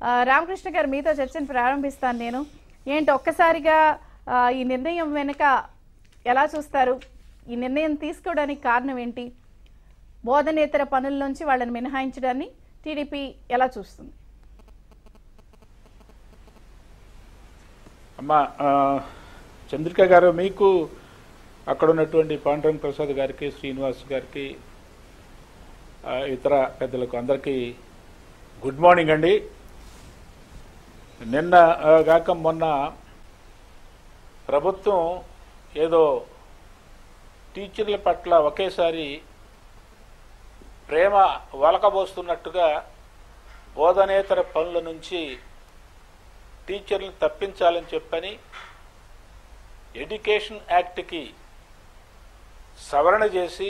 ఆ, రామకృష్ణ గారు మీతో చర్చను ప్రారంభిస్తాను నేను ఏంటి ఒక్కసారిగా ఆ, ఈ నిర్ణయం వెనుక ఎలా చూస్తారు ఈ నిర్ణయం తీసుకోవడానికి కారణం ఏంటి బోధనేతర పనుల నుంచి వాళ్ళని మినహాయించడాన్ని టీడీపీ ఎలా చూస్తుంది అమ్మా ఆ, చంద్రిక గారు మీకు అక్కడ ఉన్నటువంటి పాండురంగ ప్రసాద్ గారికి శ్రీనివాస్ గారికి ఆ, ఇతర పెద్దలకు అందరికీ గుడ్ మార్నింగ్ అండి నిన్న ఆ, గాక మొన్న ప్రభుత్వం ఏదో టీచర్ల పట్ల ఒకేసారి ప్రేమ వలకబోస్తున్నట్టుగా బోధనేతర పనుల నుంచి టీచర్లను తప్పించాలని చెప్పని ఎడ్యుకేషన్ యాక్ట్కి సవరణ చేసి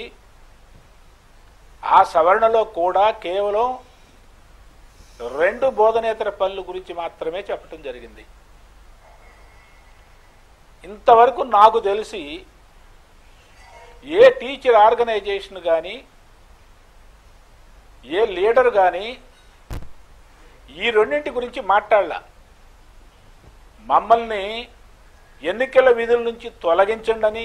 ఆ సవరణలో కూడా కేవలం రెండు బోధనేతర పనుల గురించి మాత్రమే చెప్పడం జరిగింది ఇంతవరకు నాకు తెలిసి ఏ టీచర్ ఆర్గనైజేషన్ కానీ ఏ లీడర్ కానీ ఈ రెండింటి గురించి మాట్లాడాల మమ్మల్ని ఎన్నికల విధుల నుంచి తొలగించండి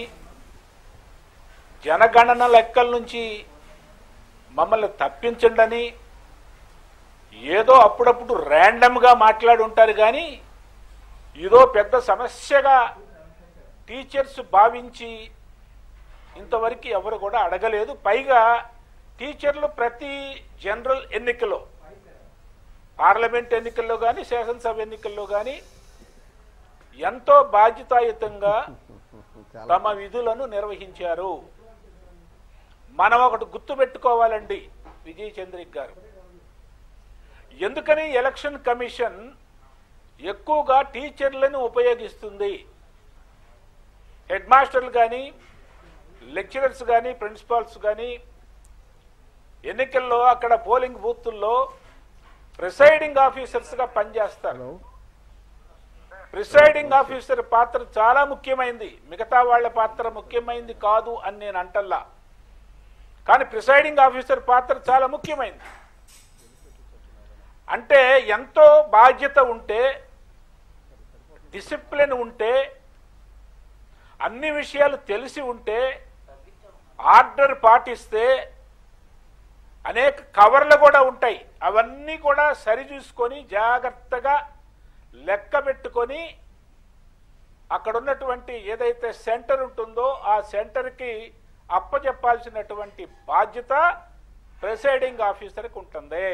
జనగణన లెక్కల నుంచి మమ్మల్ని తప్పించండి ఏదో అప్పుడప్పుడు ర్యాండమ్గా మాట్లాడి ఉంటారు కానీ ఇదో పెద్ద సమస్యగా టీచర్స్ భావించి ఇంతవరకు ఎవరు కూడా అడగలేదు పైగా టీచర్లు ప్రతి జనరల్ ఎన్నికలో పార్లమెంట్ ఎన్నికల్లో కానీ శాసనసభ ఎన్నికల్లో కానీ ఎంతో బాధ్యతాయుతంగా తమ విధులను నిర్వహించారు మనం ఒకటి గుర్తుపెట్టుకోవాలండి విజయ్ చంద్రిక్ గారు ఎందుకని ఎలక్షన్ కమిషన్ ఎక్కువగా టీచర్లను ఉపయోగిస్తుంది హెడ్ మాస్టర్లు కానీ లెక్చరర్స్ కానీ ప్రిన్సిపాల్స్ కానీ ఎన్నికల్లో అక్కడ పోలింగ్ బూతుల్లో ప్రిసైడింగ్ ఆఫీసర్స్గా పనిచేస్తారు ప్రిసైడింగ్ ఆఫీసర్ పాత్ర చాలా ముఖ్యమైంది మిగతా వాళ్ళ పాత్ర ముఖ్యమైంది కాదు అని నేను అంటల్లా కానీ ప్రిసైడింగ్ ఆఫీసర్ పాత్ర చాలా ముఖ్యమైనది అంటే ఎంతో బాధ్యత ఉంటే డిసిప్లిన్ ఉంటే అన్ని విషయాలు తెలిసి ఉంటే ఆర్డర్ పాటిస్తే అనేక కవర్లు కూడా ఉంటాయి అవన్నీ కూడా సరిచూసుకొని జాగ్రత్తగా లెక్క పెట్టుకొని అక్కడ ఉన్నటువంటి ఏదైతే సెంటర్ ఉంటుందో ఆ సెంటర్కి అప్పచెప్పాల్సినటువంటి బాధ్యత ప్రిసైడింగ్ ఆఫీసర్కి ఉంటుంది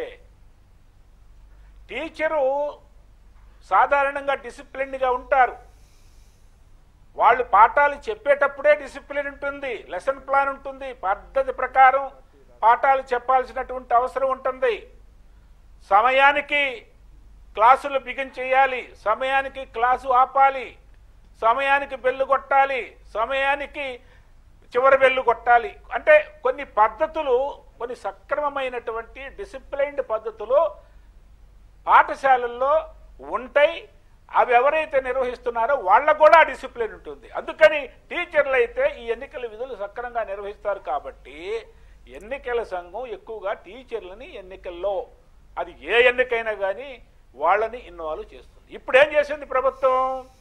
టీచరు సాధారణంగా డిసిప్లిన్గా ఉంటారు వాళ్ళు పాఠాలు చెప్పేటప్పుడే డిసిప్లిన్ ఉంటుంది లెసన్ ప్లాన్ ఉంటుంది పద్ధతి ప్రకారం పాఠాలు చెప్పాల్సినటువంటి అవసరం ఉంటుంది సమయానికి క్లాసులు బిగిన్ చేయాలి సమయానికి క్లాసు ఆపాలి సమయానికి బెల్లు కొట్టాలి సమయానికి చివరి బెల్లు కొట్టాలి అంటే కొన్ని పద్ధతులు కొన్ని సక్రమమైనటువంటి డిసిప్లైన్డ్ పద్ధతులు పాఠశాలల్లో ఉంటాయి అవి ఎవరైతే నిర్వహిస్తున్నారో వాళ్ళకు కూడా డిసిప్లిన్ ఉంటుంది అందుకని టీచర్లు అయితే ఈ ఎన్నికల విధులు సక్రమంగా నిర్వహిస్తారు కాబట్టి ఎన్నికల సంఘం ఎక్కువగా టీచర్లని ఎన్నికల్లో అది ఏ ఎన్నికైనా కానీ వాళ్ళని ఇన్వాల్వ్ చేస్తుంది ఇప్పుడు ఏం చేసింది ప్రభుత్వం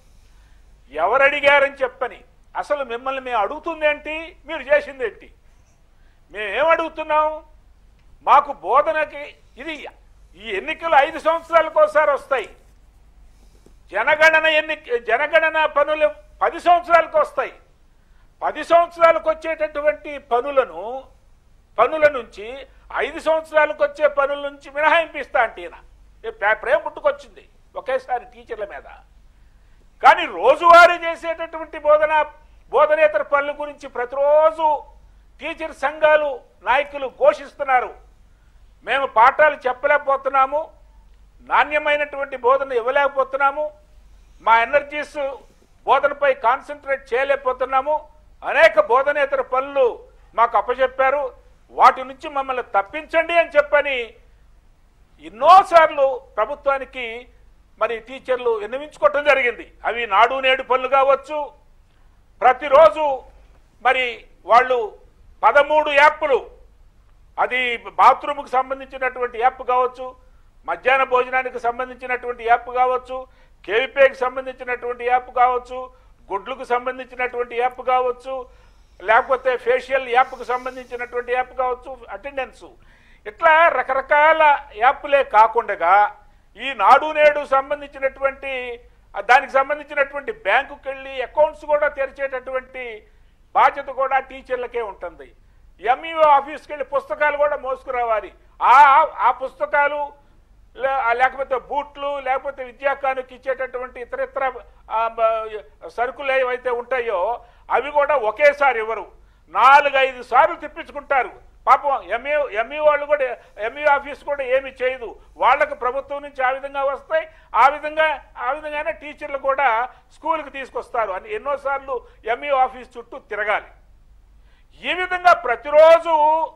ఎవరు అడిగారని చెప్పని అసలు మిమ్మల్ని మేము అడుగుతుంది ఏంటి మీరు చేసింది ఏంటి మేము ఏం అడుగుతున్నాం మాకు బోధనకి ఇది ఈ ఎన్నికలు ఐదు సంవత్సరాలకు ఒకసారి వస్తాయి జనగణన ఎన్ని జనగణన పనులు పది సంవత్సరాలకు వస్తాయి పది సంవత్సరాలకు వచ్చేటటువంటి పనులను పనుల నుంచి ఐదు సంవత్సరాలకు వచ్చే పనుల నుంచి మినహాయింపిస్తా అంటే ఈయన. ఏ ప్రే- ప్రేమ పుట్టుకొచ్చింది ఒకేసారి టీచర్ల మీద కానీ రోజువారీ చేసేటటువంటి బోధన బోధనేతర పనుల గురించి ప్రతిరోజు టీచర్ సంఘాలు నాయకులు ఘోషిస్తున్నారు మేము పాఠాలు చెప్పలేకపోతున్నాము నాణ్యమైనటువంటి బోధన ఇవ్వలేకపోతున్నాము మా ఎనర్జీస్ బోధనపై కాన్సన్ట్రేట్ చేయలేకపోతున్నాము అనేక బోధనేతర పనులు మాకు అప్పచెప్పారు వాటి నుంచి మమ్మల్ని తప్పించండి అని చెప్పని ఎన్నోసార్లు ప్రభుత్వానికి మరి టీచర్లు విన్నవించుకోవటం జరిగింది అవి నాడు నేడు పనులు కావచ్చు ప్రతిరోజు మరి వాళ్ళు పదమూడు యాప్లు అది బాత్రూమ్కి సంబంధించినటువంటి యాప్ కావచ్చు మధ్యాహ్న భోజనానికి సంబంధించినటువంటి యాప్ కావచ్చు కేవీపేకి సంబంధించినటువంటి యాప్ కావచ్చు గుడ్లకు సంబంధించినటువంటి యాప్ కావచ్చు లేకపోతే ఫేషియల్ యాప్కు సంబంధించినటువంటి యాప్ కావచ్చు అటెండెన్స్ ఇట్లా రకరకాల యాప్లే కాకుండా ఈ నాడు నేడు సంబంధించినటువంటి ఆ దానికి సంబంధించినటువంటి బ్యాంకుకి వెళ్ళి అకౌంట్స్ కూడా తెరిచేటటువంటి బాధ్యత కూడా టీచర్లకే ఉంటుంది ఎంఈఓ ఆఫీస్కి వెళ్ళి పుస్తకాలు కూడా మోసుకురావాలి ఆ ఆ పుస్తకాలు లే- ఆ లేకపోతే బూట్లు లేకపోతే విద్యాకానికి ఇచ్చేటటువంటి ఇతరితర ఆ, బ- సరుకులు ఏవైతే ఉంటాయో అవి కూడా ఒకేసారి ఇవ్వరు నాలుగైదు సార్లు తెప్పించుకుంటారు పాపం ఎంఈ ఎంఈ వాళ్ళు కూడా ఎంఈ ఆఫీస్ కూడా ఏమి చేయదు వాళ్ళకు ప్రభుత్వం నుంచి ఆ విధంగా వస్తాయి ఆ విధంగా ఆ విధంగానే టీచర్లు కూడా స్కూల్కి తీసుకొస్తారు అని ఎన్నోసార్లు ఎంఈ ఆఫీస్ చుట్టూ తిరగాలి ఈ విధంగా ప్రతిరోజు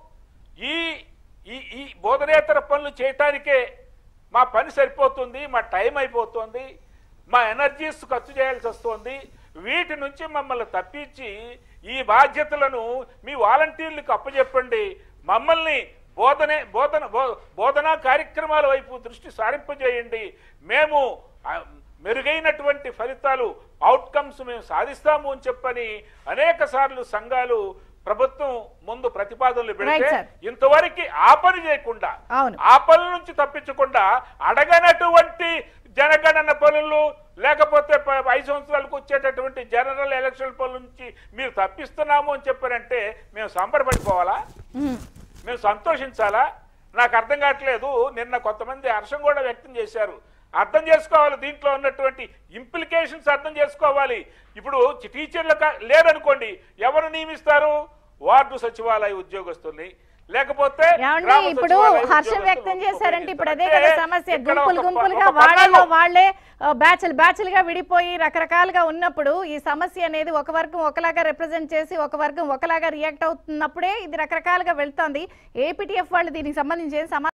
ఈ ఈ ఈ బోధనేతర పనులు చేయటానికే మా పని సరిపోతుంది మా టైం అయిపోతుంది మా ఎనర్జీస్ ఖర్చు చేయాల్సి వస్తుంది వీటి నుంచి మమ్మల్ని తప్పించి ఈ బాధ్యతలను మీ వాలంటీర్లకు అప్పచెప్పండి మమ్మల్ని బోధనే బోధన బో- బోధనా కార్యక్రమాల వైపు దృష్టి సారింపజేయండి మేము ఆ, మెరుగైనటువంటి ఫలితాలు అవుట్కమ్స్ మేము సాధిస్తాము అని చెప్పని అనేక సార్లు సంఘాలు ప్రభుత్వం ముందు ప్రతిపాదనలు Right, పెడితే sir. ఇంతవరకు ఆ పని చేయకుండా అవును. ఆ పనుల నుంచి తప్పించకుండా అడగనటువంటి జనగణన పనులు లేకపోతే ప- ఐదు సంవత్సరాలకు వచ్చేటటువంటి జనరల్ ఎలక్షన్ పనుల నుంచి మీరు తప్పిస్తున్నాము అని చెప్పారంటే మేము సంబరపడిపోవాలా ఉమ్. మేము సంతోషించాలా నాకు అర్థం కావట్లేదు నిన్న కొంతమంది హర్షం కూడా వ్యక్తం చేశారు అర్థం చేసుకోవాలి దీంట్లో ఉన్నటువంటి ఇంప్లికేషన్స్ అర్థం చేసుకోవాలి ఇప్పుడు టీచర్లకు లేదనుకోండి ఎవరు నియమిస్తారు వార్డు సచివాలయ ఉద్యోగస్తుల్ని లేకపోతే ఏమండి గ్రామ ఇప్పుడు సచివాలయ హర్షం ఉద్యోగస్తులు వ్యక్తం చేశారంటే ఇప్పుడు అదే అంటే కదా సమస్య ఇక్కడ గుంపులు ఒక- గుంపులుగా ఒక వాళ్ళలో పక్కలో వాళ్ళే బ్యాచ్లు బ్యాచ్లుగా విడిపోయి రకరకాలుగా ఉన్నప్పుడు ఈ సమస్య అనేది ఒక వర్గం ఒకలాగా రిప్రజెంట్ చేసి ఒక వర్గం ఒకలాగా రియాక్ట్ అవుతున్నప్పుడే ఇది రకరకాలుగా వెళ్తోంది ఏపీటీఎఫ్ వాళ్ళు దీనికి సంబంధించి ఏం సమా